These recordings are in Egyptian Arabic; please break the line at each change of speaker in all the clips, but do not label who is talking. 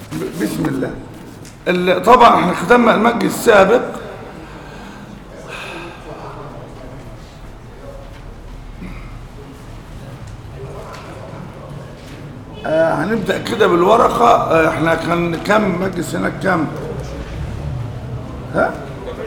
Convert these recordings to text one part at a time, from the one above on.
ب- بسم الله ال- طبعا احنا ختمنا المجلس السابق آه هنبدأ كده بالورقة آه احنا كان كم مجلس هناك كم ها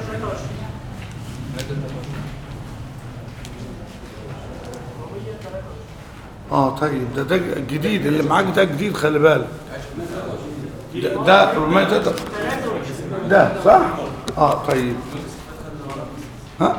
اه طيب ده ده جديد اللي معاك ده جديد خلي بالك ده ده ما تقدر ده صح اه طيب ها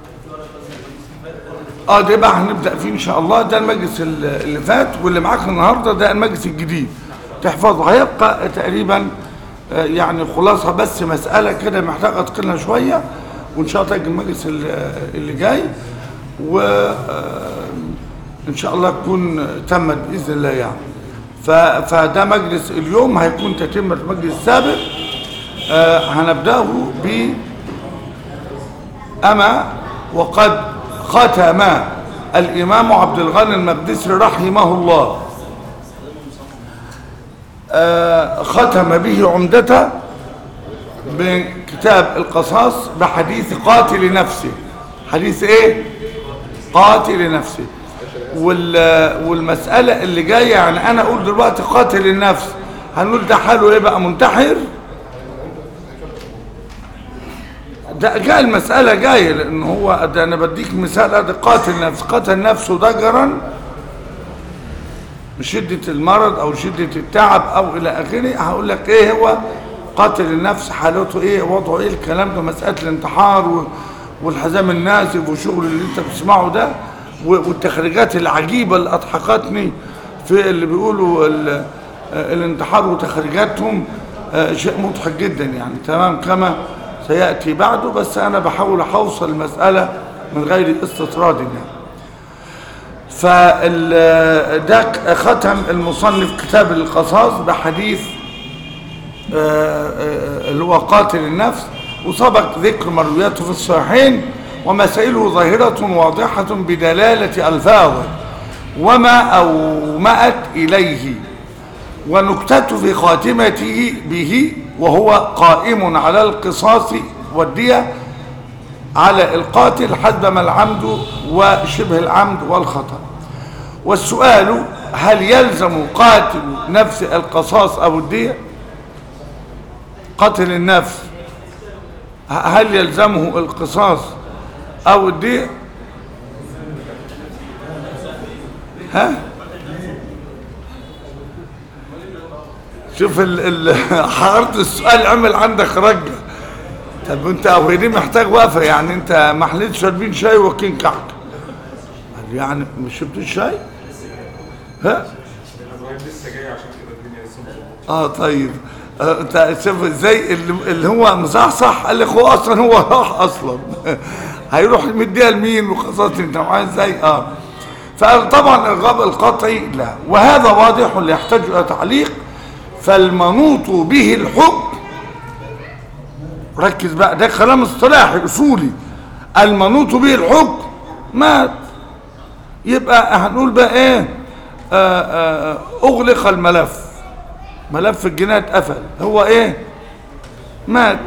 اه ده بقى هنبدا فيه ان شاء الله ده المجلس ال- اللي فات واللي معاك النهارده ده المجلس الجديد تحفظه هيبقى تقريبا آه، يعني خلاصه بس مساله كده محتاجه اتقنها شويه وان شاء الله تجي المجلس ال- اللي جاي و آه، ان شاء الله تكون تمت باذن الله يعني ف- فده مجلس اليوم هيكون تتمه المجلس السابق آه، هنبداه ب أما وقد ختم الإمام عبد الغني المقدسي رحمه الله آه، ختم به عمدته بكتاب القصاص بحديث قاتل نفسه حديث ايه قاتل نفسه وال- والمسألة اللي جاية يعني أنا أقول دلوقتي قاتل النفس هنقول ده حاله إيه بقى منتحر ده جاء المسألة جاية لأن هو ده أنا بديك مثال ده قاتل نفس قتل نفسه ضجرا من شدة المرض أو شدة التعب أو إلى آخره هقول لك إيه هو قاتل النفس حالته إيه وضعه إيه الكلام ده مسألة الانتحار و- والحزام الناسف والشغل اللي أنت بتسمعه ده و- والتخريجات العجيبة اللي أضحكتني في اللي بيقولوا ال- آه، الانتحار وتخريجاتهم آه، شيء مضحك جدا يعني تمام كما سيأتي بعده بس أنا بحاول أحوصل المسألة من غير استطراد يعني فال ده ختم المصنف كتاب القصاص بحديث آه، آه، اللي هو قاتل النفس وسبق ذكر مروياته في الصحيحين ومسائله ظاهرة واضحة بدلالة ألفاظه وما أومأت إليه ونكتة في خاتمته به وهو قائم على القصاص والدية على القاتل حسب العمد وشبه العمد والخطأ والسؤال هل يلزم قاتل نفس القصاص أو الدية قتل النفس ه- هل يلزمه القصاص أو الدية ها شوف ال ال حرارة السؤال عمل عندك رجة طب انت اوريدي محتاج وقفة يعني انت ما حليتش شاربين شاي واكلين كعك يعني مش شربتوش شاي ها
لسه جاي عشان كده الدنيا لسه مظبوطه
اه طيب آه، انت شوف ازاي اللي, اللي هو مصحصح قال لك هو اصلا هو راح اصلا هيروح يمديها لمين وخلاص انت معاه ازاي اه فطبعا الغاب القطعي لا وهذا واضح لا يحتاج الى تعليق فالمنوط به الحكم ركز بقى ده كلام اصطلاحي اصولي المنوط به الحكم مات يبقى هنقول بقى ايه آه آه اغلق الملف ملف الجناية اتقفل هو ايه مات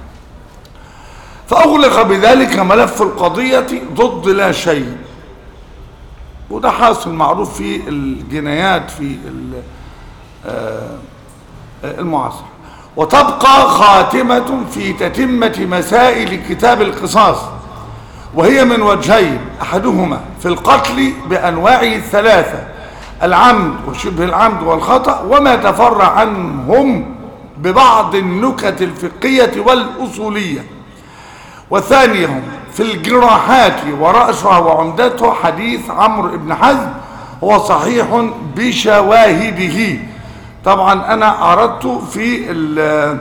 فاغلق بذلك ملف القضية ضد لا شيء وده حاصل معروف في الجنايات في ال- آه، آه، المعاصرة وتبقى خاتمة في تتمة مسائل كتاب القصاص وهي من وجهين أحدهما في القتل بأنواعه الثلاثة العمد وشبه العمد والخطأ وما تفرع عنهم ببعض النكت الفقهية والأصولية والثانيهم في الجراحات ورأسها وعمدته حديث عمرو بن حزم هو صحيح بشواهده طبعا أنا أردت في ال-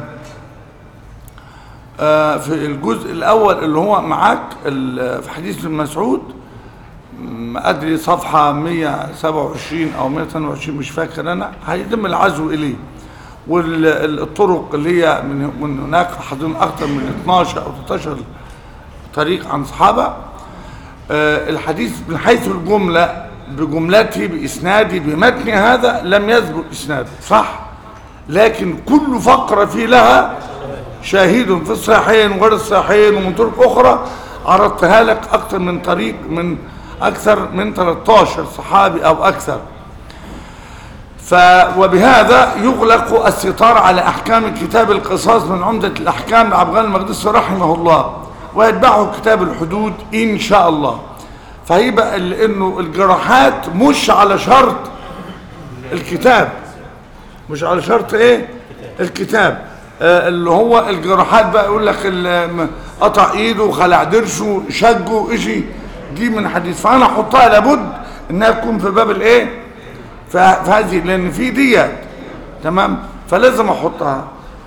آه، في الجزء الأول اللي هو معاك ال- في حديث ابن مسعود ما أدري صفحة 127 أو 122 مش فاكر أنا هيتم العزو إليه والطرق اللي هي من من هناك حاضرين أكثر من 12 أو 13 طريق عن صحابة آه، الحديث من حيث الجملة بجملته بإسناده بمتن هذا لم يثبت إسناده صح لكن كل فقرة في لها شاهد في الصحيحين وغير الصحيحين ومن طرق أخرى عرضتها لك أكثر من طريق من أكثر من 13 صحابي أو أكثر ف وبهذا يغلق الستار على أحكام كتاب القصاص من عمدة الأحكام لعبغان المقدسي رحمه الله ويتبعه كتاب الحدود إن شاء الله فهيبقى ال- إنه الجراحات مش على شرط الكتاب مش على شرط إيه الكتاب آه اللي هو الجراحات بقى يقول لك ال- م- قطع ايده وخلع درسه شجه اشي دي من حديث فانا احطها لابد انها تكون في باب الايه ف- فهذه لان في ديت تمام فلازم احطها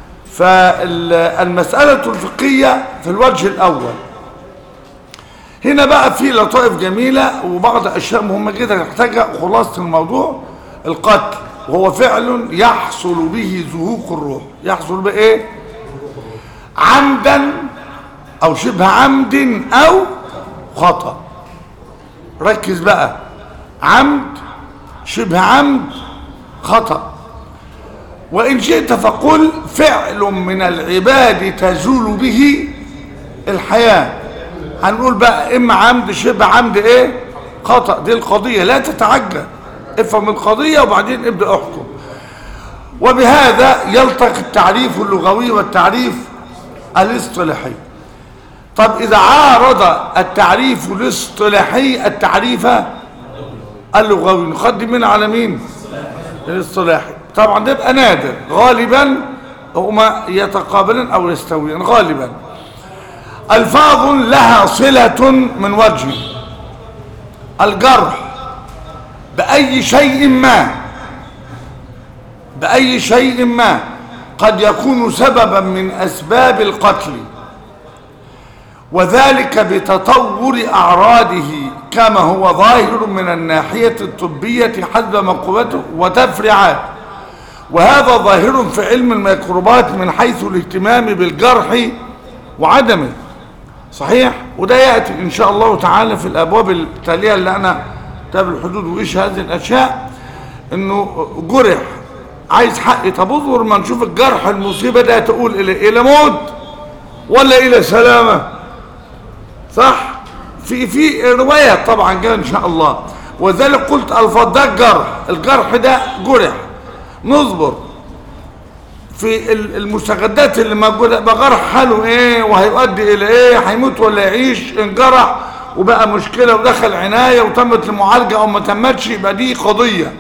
فالمسألة الفقهية في الوجه الأول هنا بقى في لطائف جميلة وبعض أشياء مهمة جدا محتاجة خلاصة الموضوع القتل وهو فعل يحصل به زهوق الروح يحصل بإيه عمدا أو شبه عمد أو خطأ ركز بقى عمد شبه عمد خطأ وإن شئت فقل فعل من العباد تزول به الحياة هنقول بقى إما عمد شبه عمد إيه خطأ دي القضية لا تتعجل افهم القضية وبعدين ابدأ احكم وبهذا يلتقي التعريف اللغوي والتعريف الاصطلاحي طب إذا عارض التعريف الاصطلاحي التعريف اللغوي نقدم من على مين الاصطلاحي طبعا ده يبقى نادر غالبا هما يتقابلان او يستويان غالبا الفاظ لها صلة من وجه الجرح بأي شيء ما بأي شيء ما قد يكون سببا من أسباب القتل وذلك بتطور أعراضه كما هو ظاهر من الناحية الطبية حسب مقوبته وتفريعات وهذا ظاهر في علم الميكروبات من حيث الاهتمام بالجرح وعدمه صحيح وده يأتي إن شاء الله تعالى في الأبواب التالية اللي أنا كتاب الحدود وإيش هذه الأشياء إنه جرح عايز حق طب اصبر ما نشوف الجرح المصيبة ده تقول إلى إلى موت ولا إلى سلامة صح في في روايات طبعا جايه ان شاء الله وذلك قلت الفاظ ده الجرح الجرح ده جرح نصبر في ال- المستجدات اللي موجوده يبقى جرح حاله ايه وهيؤدي الى ايه هيموت ولا يعيش انجرح وبقى مشكله ودخل عنايه وتمت المعالجه او ما تمتش يبقى دي قضيه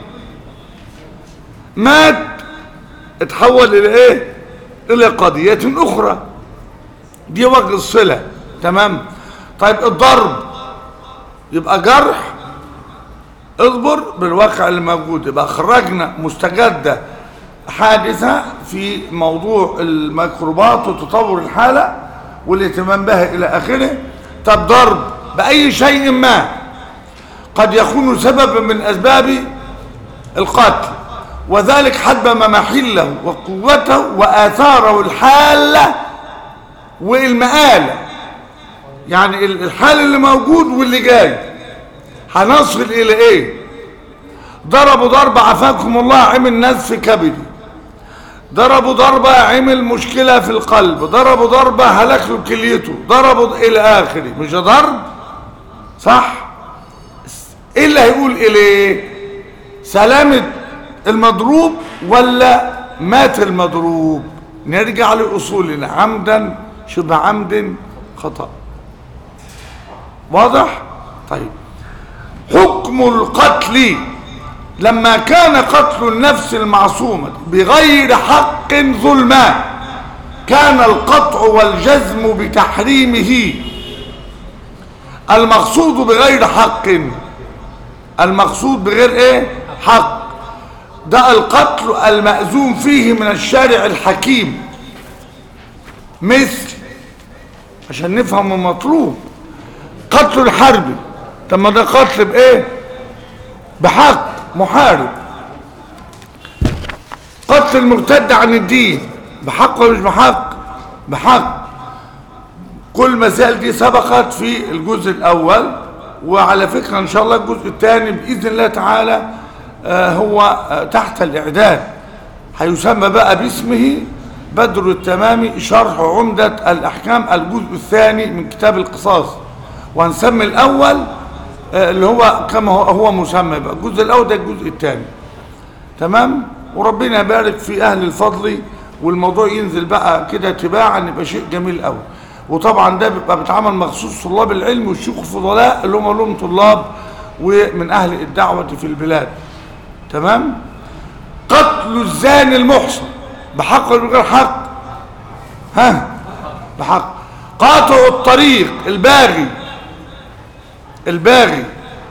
مات اتحول الى ايه الى قضيه اخرى دي وجه الصله تمام طيب الضرب يبقى جرح اصبر بالواقع اللي موجود يبقى خرجنا مستجدة حادثة في موضوع الميكروبات وتطور الحالة والاهتمام بها إلى آخره طب ضرب بأي شيء ما قد يكون سببا من أسباب القتل وذلك حسب ما محله وقوته وآثاره الحالة والمآلة يعني ال- الحال اللي موجود واللي جاي هنصل الى ايه ضربوا ضربة عفاكم الله عمل نزف كبدي ضربوا ضربة عمل مشكلة في القلب ضربوا ضربة هلك له كليته ضربوا الى اخره مش ده ضرب صح ايه اللي هيقول اليه سلامة المضروب ولا مات المضروب نرجع لأصولنا عمدا شبه عمد خطأ واضح طيب حكم القتل لما كان قتل النفس المعصومة بغير حق ظلما كان القطع والجزم بتحريمه المقصود بغير حق المقصود بغير ايه حق ده القتل المأذون فيه من الشارع الحكيم مثل عشان نفهم المطلوب قتل الحربي طب ما ده قتل بايه بحق محارب قتل المرتد عن الدين بحق ولا مش بحق بحق كل مسائل دي سبقت في الجزء الاول وعلى فكره ان شاء الله الجزء الثاني باذن الله تعالى آه هو آه تحت الاعداد هيسمى بقى باسمه بدر التمام شرح عمدة الأحكام الجزء الثاني من كتاب القصاص وهنسمي الأول آه، اللي هو كما هو, هو مسمى بقى الجزء الأول ده الجزء الثاني تمام وربنا يبارك في أهل الفضل والموضوع ينزل بقى كده تباعا يبقى شيء جميل قوي وطبعا ده بيبقى بيتعمل مخصوص طلاب العلم والشيوخ الفضلاء اللي هم لهم طلاب ومن أهل الدعوة في البلاد تمام قتل الزاني المحصن بحق ولا بغير حق ها بحق قاطع الطريق الباغي الباغي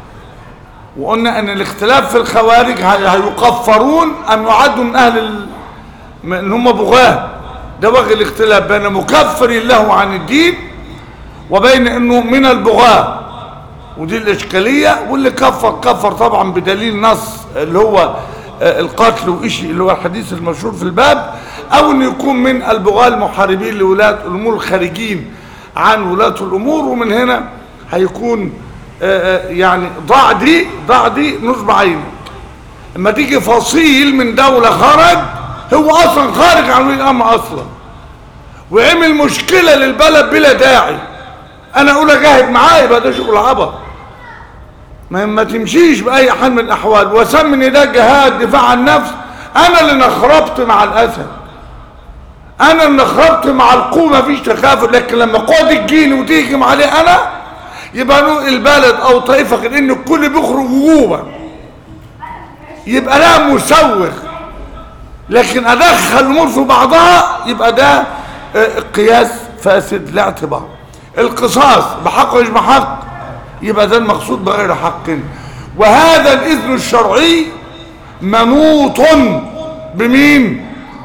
وقلنا ان الاختلاف في الخوارج هي- هيكفرون ام يعدوا من اهل ال... من ان هم بغاه ده وجه الاختلاف بين مكفر له عن الدين وبين انه من البغاه ودي الاشكاليه واللي كفر كفر طبعا بدليل نص اللي هو آه، القتل وإشي اللي هو الحديث المشهور في الباب او انه يكون من البغاة المحاربين لولاة الامور الخارجين عن ولاة الامور ومن هنا هيكون آه، آه، يعني ضع دي ضع دي نصب عينك لما تيجي فصيل من دولة خرج هو اصلا خارج عن ولي الامر اصلا وعمل مشكلة للبلد بلا داعي انا اقول اجاهد معاه يبقى ده شغل عبط ما ما تمشيش باي حال من الاحوال وسمني ده جهاد دفاع عن النفس انا اللي نخربت مع الاسد انا اللي نخربت مع القوة مفيش تكافؤ لكن لما قوة تجيني وتهجم عليه انا يبقى نوع البلد او طائفة لان الكل بيخرج وجوبا يبقى لا مسوغ لكن ادخل الامور في بعضها يبقى ده آه، قياس فاسد لا اعتبار القصاص بحق ومش بحق يبقى ده المقصود بغير حق وهذا الاذن الشرعي منوط بمين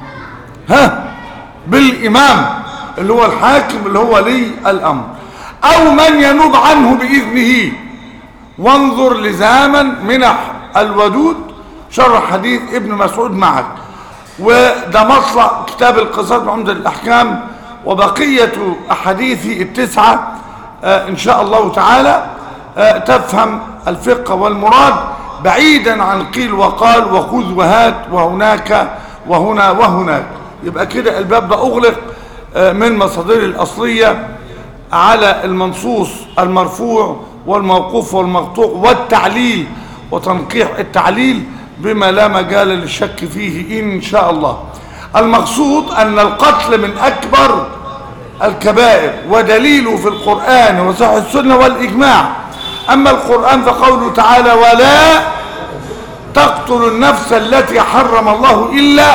ها بالامام اللي هو الحاكم اللي هو ولي الامر او من ينوب عنه باذنه وانظر لزاما منح الودود شرح حديث ابن مسعود معك وده مطلع كتاب القصاص عمدة الأحكام وبقية أحاديث التسعة آه إن شاء الله تعالى آه تفهم الفقه والمراد بعيدا عن قيل وقال وخذ وهات وهناك وهنا وهناك يبقى كده الباب ده أغلق آه من مصادر الأصلية على المنصوص المرفوع والموقوف والمقطوع والتعليل وتنقيح التعليل بما لا مجال للشك فيه إن شاء الله المقصود أن القتل من أكبر الكبائر ودليله في القرآن وصح السنة والإجماع أما القرآن فقوله تعالى ولا تقتلوا النفس التي حرم الله إلا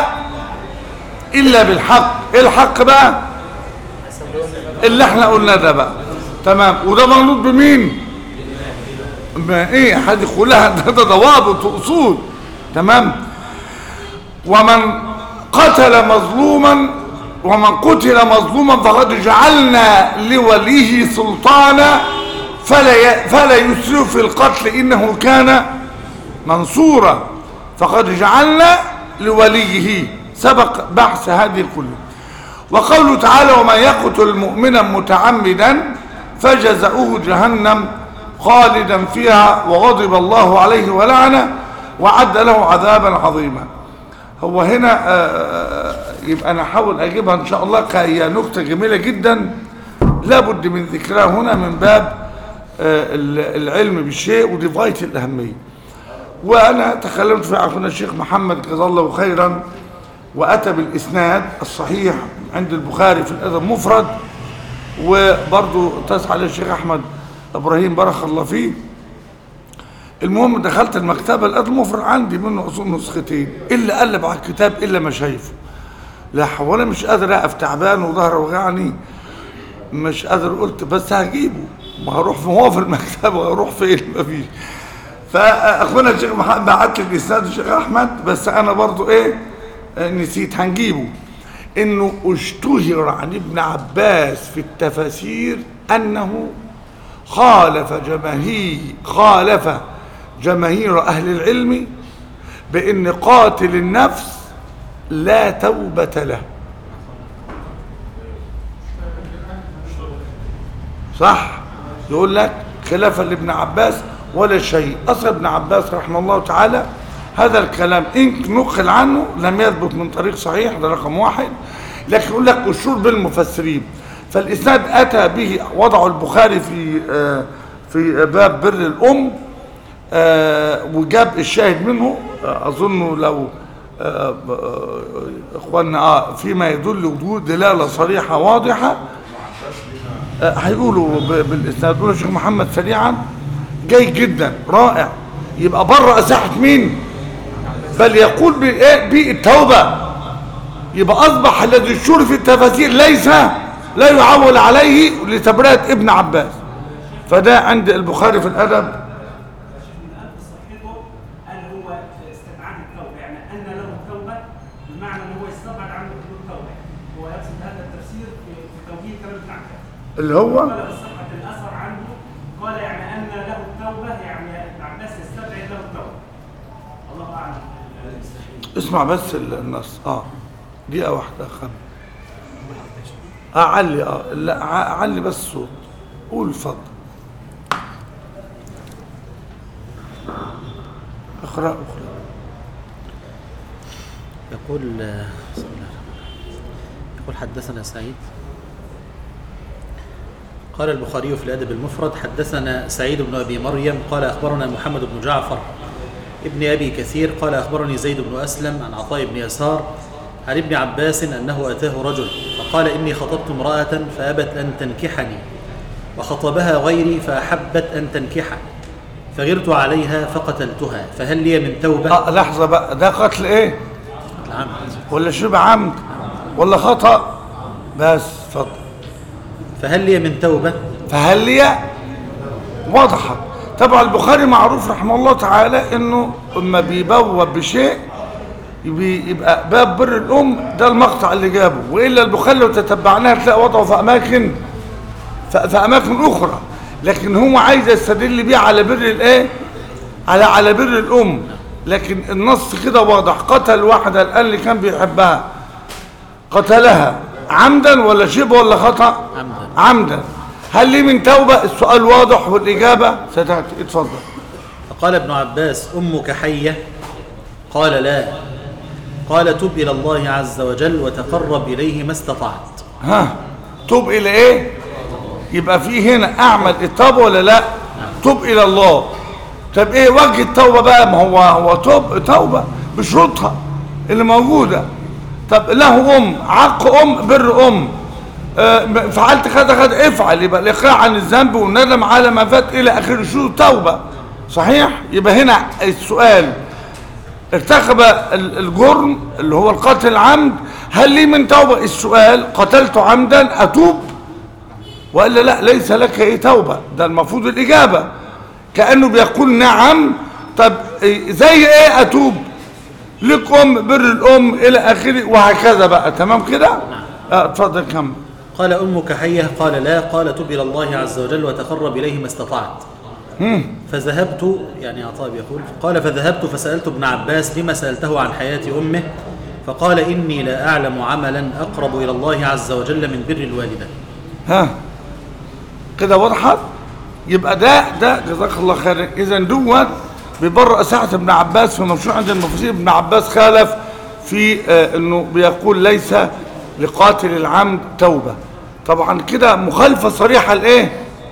إلا بالحق إيه الحق بقى اللي احنا قلنا ده بقى تمام وده مولود بمين ما ايه حد كلها ده, ده ضوابط واصول تمام ومن قتل مظلوما ومن قتل مظلوما فقد جعلنا لوليه سلطانا فلا ي... فلا يسرف في القتل انه كان منصورا فقد جعلنا لوليه سبق بحث هذه كله وقوله تعالى ومن يقتل مؤمنا متعمدا فجزاؤه جهنم خالدا فيها وغضب الله عليه ولعنه وعد له عذابا عظيما هو هنا آه، يبقى انا احاول اجيبها ان شاء الله هي نكته جميله جدا لابد من ذكرها هنا من باب آه، العلم بالشيء ودي غايه الاهميه وانا تكلمت في اخونا الشيخ محمد جزاه الله خيرا واتى بالاسناد الصحيح عند البخاري في الادب المفرد وبرضه تسعى عليه الشيخ احمد ابراهيم بارك الله فيه المهم دخلت المكتبه الادب المفرد عندي منه اصول نسختين الا قلب على الكتاب الا ما شايفه لا حوالي مش قادر اقف تعبان وظهري وجعني مش قادر قلت بس هجيبه ما هروح في هو في المكتبه هروح فين مفيش فاخونا الشيخ محمد بعت لي الاسناد الشيخ احمد بس انا برضو ايه نسيت هنجيبه انه اشتهر عن ابن عباس في التفاسير انه خالف جماهير خالف جماهير اهل العلم بان قاتل النفس لا توبة له صح يقول لك خلافا لابن عباس ولا شيء اصل ابن عباس رحمه الله تعالى هذا الكلام إن نقل عنه لم يثبت من طريق صحيح ده رقم واحد لكن يقول لك أشور بالمفسرين فالإسناد أتى به وضعه البخاري في آه، في باب بر الأم آه، وجاب الشاهد منه آه، أظنه لو آه، آه، إخواننا آه فيما يدل وجود دلالة صريحة واضحة آه، هيقولوا ب- بالإسناد يقولوا الشيخ محمد سريعا جيد جدا رائع يبقى بره أساحة مين بل يقول بإيه بالتوبة يبقى أصبح الذي الشور في التفاسير ليس لا يعول عليه لتبرئة ابن عباس فده عند البخاري في الأدب
صحته هل هو استبعاد التوبه يعني ان له توبه بمعنى ان هو يستبعد عنه حدود التوبه هو يقصد هذا التفسير في في توجيه كلام ابن عباس
اللي هو
قال بصحه الاثر عنه قال يعني ان له التوبه يعني ابن عباس يستبعد له التوبه الله اعلم
اسمع بس النص اه دقيقة واحدة خم اه علي اه لا ع- علي بس الصوت قول اتفضل اقرأ اقرأ
يقول بسم الله الرحمن الرحيم. يقول حدثنا سعيد قال البخاري في الأدب المفرد حدثنا سعيد بن أبي مريم قال أخبرنا محمد بن جعفر ابن أبي كثير قال أخبرني زيد بن أسلم عن عطاء بن يسار عن ابن عباس أنه أتاه رجل فقال إني خطبت امرأة فأبت أن تنكحني وخطبها غيري فأحبت أن تنكحه فغرت عليها فقتلتها فهل لي من توبة؟
اه لحظة بقى ده قتل ايه
نعم
ولا شبه عمد ولا خطأ بس اتفضل
فهل لي من توبة؟
فهل لي وضحت طبعا البخاري معروف رحمه الله تعالى انه اما بيبوب بشيء يبي- يبقى باب بر الام ده المقطع اللي جابه والا البخاري لو تتبعناه تلاقي وضعه في اماكن ف- في اماكن اخرى لكن هو عايز يستدل بيه على بر الايه على على بر الام لكن النص كده واضح قتل واحده الان اللي كان بيحبها قتلها عمدا ولا شبه ولا خطأ
عمدا.
عمدا هل لي من توبة السؤال واضح والإجابة ستأتي اتفضل
فقال ابن عباس أمك حية قال لا قال تب إلى الله عز وجل وتقرب إليه ما استطعت
ها توب إلى إيه يبقى في هنا أعمل التوبة ولا لا توب إلى الله طب إيه وجه التوبة بقى ما هو هو توب توبة بشروطها اللي موجودة طب له أم عق أم بر أم آه، فعلت كذا كذا افعل يبقى الإقلاع عن الذنب والندم على ما فات إلى آخر شروط توبة صحيح يبقى هنا السؤال ارتكب ال- الجرم اللي هو القتل العمد هل لي من توبة السؤال قتلت عمدا أتوب وإلا لا ليس لك ايه توبة ده المفروض الإجابة كأنه بيقول نعم طب إيه- زي ايه أتوب لك أم بر الأم إلى آخره وهكذا بقى تمام كده اه اتفضل كمل
قال أمك حية قال لا قال تب إلى الله عز وجل وتقرب إليه ما استطعت فذهبت يعني عطاء يقول قال فذهبت فسألت ابن عباس لما سألته عن حياة أمه فقال إني لا أعلم عملا أقرب إلى الله عز وجل من بر الوالدة
ها كده وضحت يبقى ده ده جزاك الله خير اذا دوت بيبرأ ساعة ابن عباس في مشروع عند المفسرين ابن عباس خالف في آه انه بيقول ليس لقاتل العمد توبة طبعا كده مخالفة صريحة لايه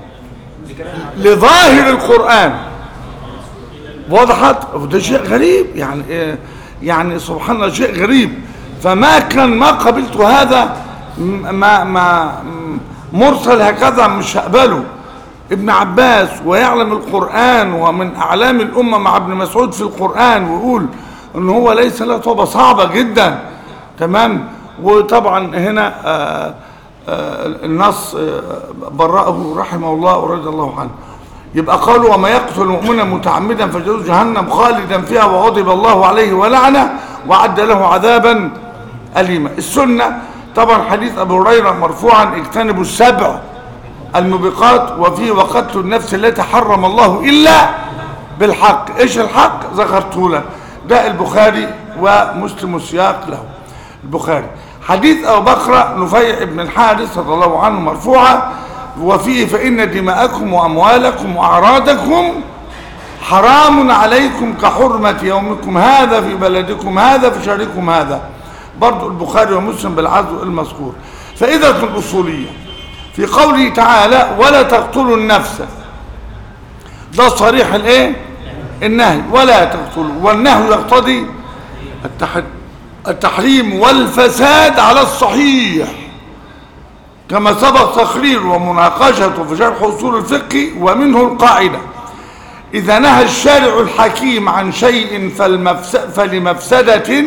لظاهر القرآن وضحت وده شيء غريب يعني إيه يعني سبحان الله شيء غريب فما كان ما قبلت هذا م- ما ما م- مرسل هكذا مش هقبله ابن عباس ويعلم القرآن ومن أعلام الأمة مع ابن مسعود في القرآن ويقول ان هو ليس له توبة صعبة جدا تمام وطبعا هنا آه آه النص آه برأه رحمه الله ورضي الله عنه يبقى قالوا وما يقتل مؤمنا متعمدا فجزاؤه جهنم خالدا فيها وغضب الله عليه ولعنه وعد له عذابا أليما السنة طبعا حديث أبو هريرة مرفوعا اجتنبوا السبع الموبقات وفيه وقتل النفس التي حرم الله إلا بالحق إيش الحق ذكرته لك ده البخاري ومسلم السياق له البخاري حديث أبو بكر نفيع بن الحارث رضي الله عنه مرفوعا وفيه فإن دماءكم وأموالكم وأعراضكم حرام عليكم كحرمة يومكم هذا في بلدكم هذا في شهركم هذا برضو البخاري ومسلم بالعزو المذكور فإذا الأصولية في قوله تعالى ولا تقتلوا النفس ده صريح الايه النهي ولا تقتلوا والنهي يقتضي التح- التحريم والفساد على الصحيح كما سبق تقرير ومناقشته في شرح اصول الفقه ومنه القاعده اذا نهى الشارع الحكيم عن شيء فالمفس فلمفسده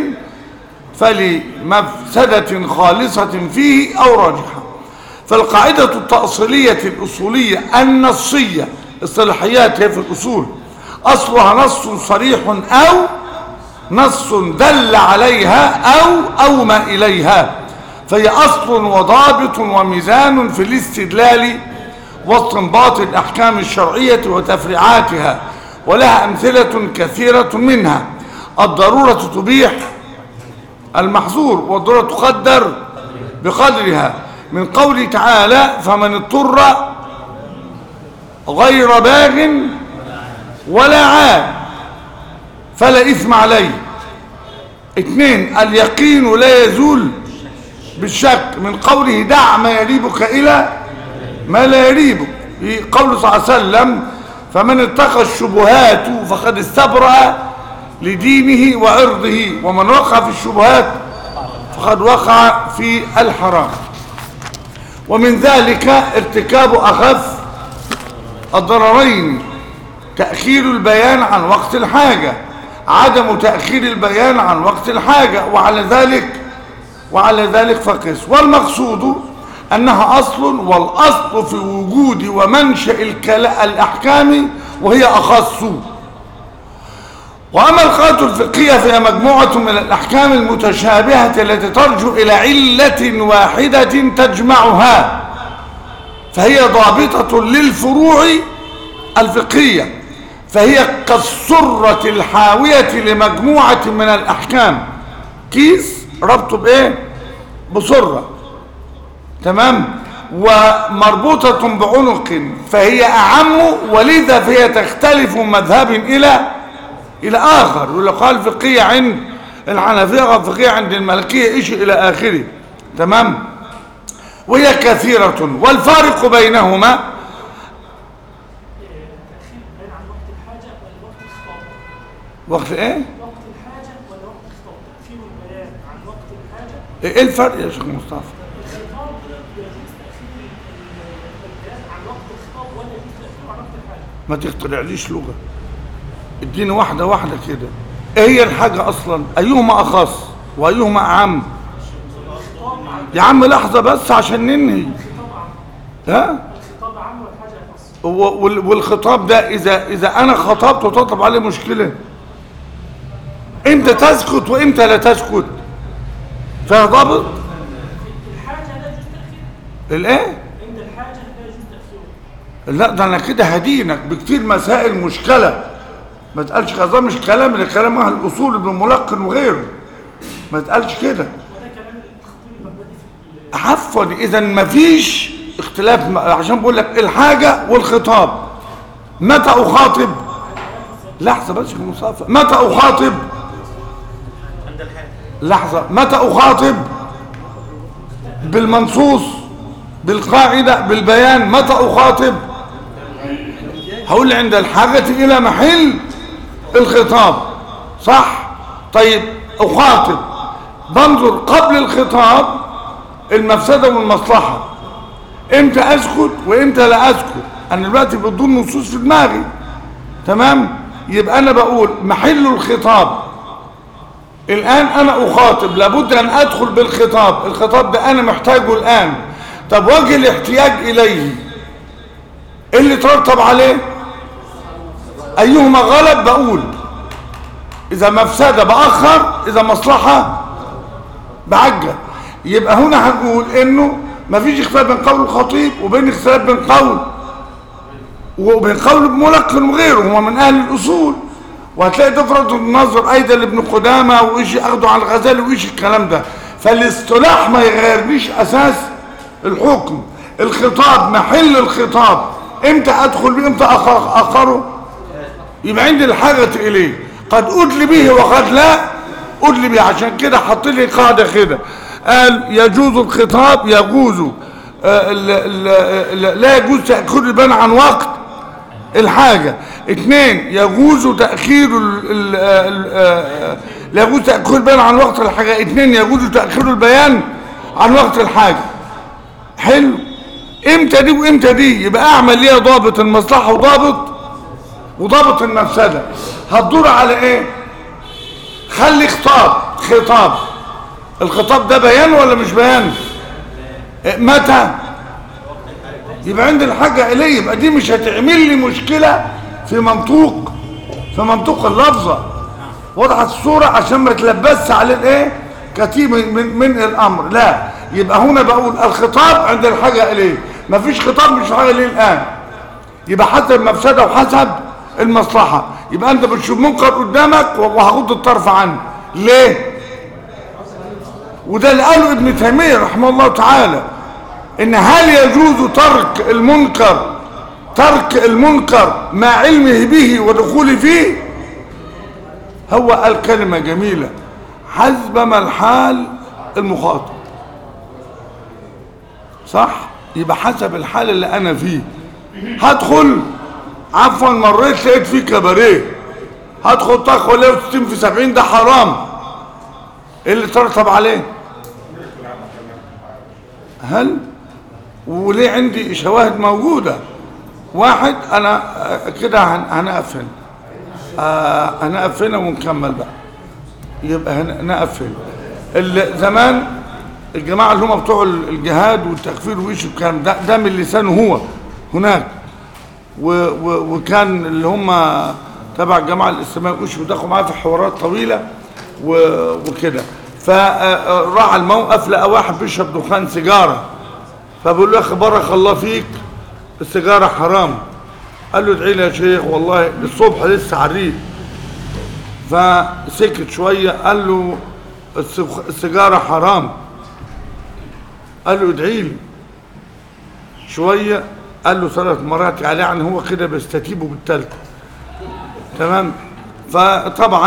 فلمفسده خالصه فيه او راجحه فالقاعده التاصيليه الاصوليه النصيه الصلاحيات هي في الاصول اصلها نص صريح او نص دل عليها أو أومى إليها فهي أصل وضابط وميزان في الاستدلال واستنباط الأحكام الشرعية وتفريعاتها ولها أمثلة كثيرة منها الضرورة تبيح المحظور والضرورة تقدر بقدرها من قوله تعالى فمن اضطر غير باغ ولا عاد فلا إثم عليه اثنين اليقين لا يزول بالشك من قوله دع ما يريبك إلى ما لا يريبك في قول صلى الله عليه وسلم فمن اتقى الشبهات فقد استبرأ لدينه وعرضه ومن وقع في الشبهات فقد وقع في الحرام ومن ذلك ارتكاب أخف الضررين تأخير البيان عن وقت الحاجة عدم تأخير البيان عن وقت الحاجة وعلى ذلك وعلى ذلك فقس والمقصود أنها أصل والأصل في وجود ومنشأ الكلا- الأحكام وهي أخص وأما القاعدة الفقهية فهي مجموعة من الأحكام المتشابهة التي ترجو إلى علة واحدة تجمعها فهي ضابطة للفروع الفقهية فهي كالسرة الحاوية لمجموعة من الأحكام كيس ربطه بإيه بسرة تمام ومربوطة بعنق فهي أعم ولذا فهي تختلف من مذهب إلى إلى آخر يقول قال فقهية عند الحنفية فقهية عند المالكية إيش إلى آخره تمام وهي كثيرة والفارق بينهما
تأخير البيان عن وقت الحاجة ولا وقت الخطاب؟
وقت إيه؟
وقت الحاجة ولا وقت الخطاب؟ تأخير البيان عن وقت الحاجة
إيه الفرق يا شيخ مصطفى؟
الخطاب يجوز تأخير البيان عن وقت الخطاب ولا يجوز تأخيره عن وقت الحاجة؟
ما تخترعليش لغة اديني واحدة واحدة كده ايه هي الحاجة اصلا ايهما اخص وايهما اعم يا عم لحظة بس عشان ننهي ها
الخطاب عام والحاجة خاص
و- وال- والخطاب ده اذا اذا انا خطبت وتطلب عليه مشكلة امتى تسكت وامتى لا تسكت فيها ضابط
الحاجة لا يجوز تأخيرها
الايه
عند الحاجة لا يجوز تأخيرها
لا ده انا كده هدينك بكتير مسائل مشكلة ما تقالش كذا مش كلام ده كلام اهل الاصول ابن ملقن وغيره ما تقالش كده
وده كلام الخطيب البغدادي في ال-
عفوا اذا ما فيش اختلاف م- عشان بقول لك الحاجة والخطاب متى اخاطب لحظة بس يا مصطفى متى اخاطب لحظة متى اخاطب بالمنصوص بالقاعدة بالبيان متى اخاطب هقول عند الحاجة الى محل الخطاب صح طيب اخاطب بنظر قبل الخطاب المفسدة والمصلحة امتى اسكت وامتى لا اسكت انا دلوقتي بدون نصوص في دماغي تمام يبقى انا بقول محل الخطاب الان انا اخاطب لابد ان ادخل بالخطاب الخطاب ده انا محتاجه الان طب وجه الاحتياج اليه إيه اللي ترتب عليه ايهما غلب بقول اذا مفسده باخر اذا مصلحه بعجل يبقى هنا هنقول انه مفيش اختلاف بين قول الخطيب وبين اختلاف بين قول وبين قول ابن ملقن وغيره هو من اهل الاصول وهتلاقي تفرض النظر ايضا لابن قدامه وايش اخده على الغزالي وايش الكلام ده فالاصطلاح ما يغيرليش اساس الحكم الخطاب محل الخطاب امتى ادخل بيه امتى أخ- اخره يبقى عندي الحاجة إليه قد أدلي به وقد لا أدلي به عشان كده حط لي قاعدة كده قال يجوز الخطاب يجوز آه، ال- ال- ال- لا يجوز تأخير البيان عن وقت الحاجة اثنين يجوز تأخير ال ال ال آه، لا يجوز تأخير البيان عن وقت الحاجة اثنين يجوز تأخير البيان عن وقت الحاجة حلو امتى دي وامتى دي يبقى اعمل ليها ضابط المصلحة وضابط وضابط المفسدة هتدور على ايه خلي خطاب خطاب الخطاب ده بيان ولا مش بيان إيه، متى يبقى عند الحاجة إليه يبقى دي مش هتعمل لي مشكلة في منطوق في منطوق اللفظة وضعت الصورة عشان ما تلبسش عليه الايه كتيب من, من, من الامر لا يبقى هنا بقول الخطاب عند الحاجة اليه مفيش خطاب مش حاجة اليه الان يبقى حسب المفسدة وحسب المصلحة يبقى انت بتشوف منكر قدامك وهغض الطرف عنه ليه وده اللي قاله ابن تيمية رحمه الله تعالى ان هل يجوز ترك المنكر ترك المنكر مع علمه به ودخوله فيه هو قال كلمة جميلة حسب ما الحال المخاطب صح يبقى حسب الحال اللي انا فيه هدخل عفوا مريت لقيت فيه كباريه هدخل طخ ولا 60 في 70 ده حرام ايه اللي ترتب عليه هل وليه عندي شواهد موجودة واحد انا آه، كده هن- هنقف هنا آه، هنقف هنا ونكمل بقى يبقى هن- نقف هنا ال- زمان الجماعة اللي هم بتوع ال- الجهاد والتكفير وإيش الكلام ده ده من لسانه هو هناك و و وكان اللي هم تبع الجماعة الإسلامية وإيش ودخلوا معاه في حوارات طويلة و- وكده فراح الموقف لقى واحد بيشرب دخان سيجارة فبقول له يا أخي بارك الله فيك السيجارة حرام قال له ادعي لي يا شيخ والله الصبح لسه عريق فسكت شوية قال له السخ- السيجارة حرام قال له ادعي لي شوية قال له ثلاث مرات يعني هو كده بيستتيبه بالتالتة تمام فطبعا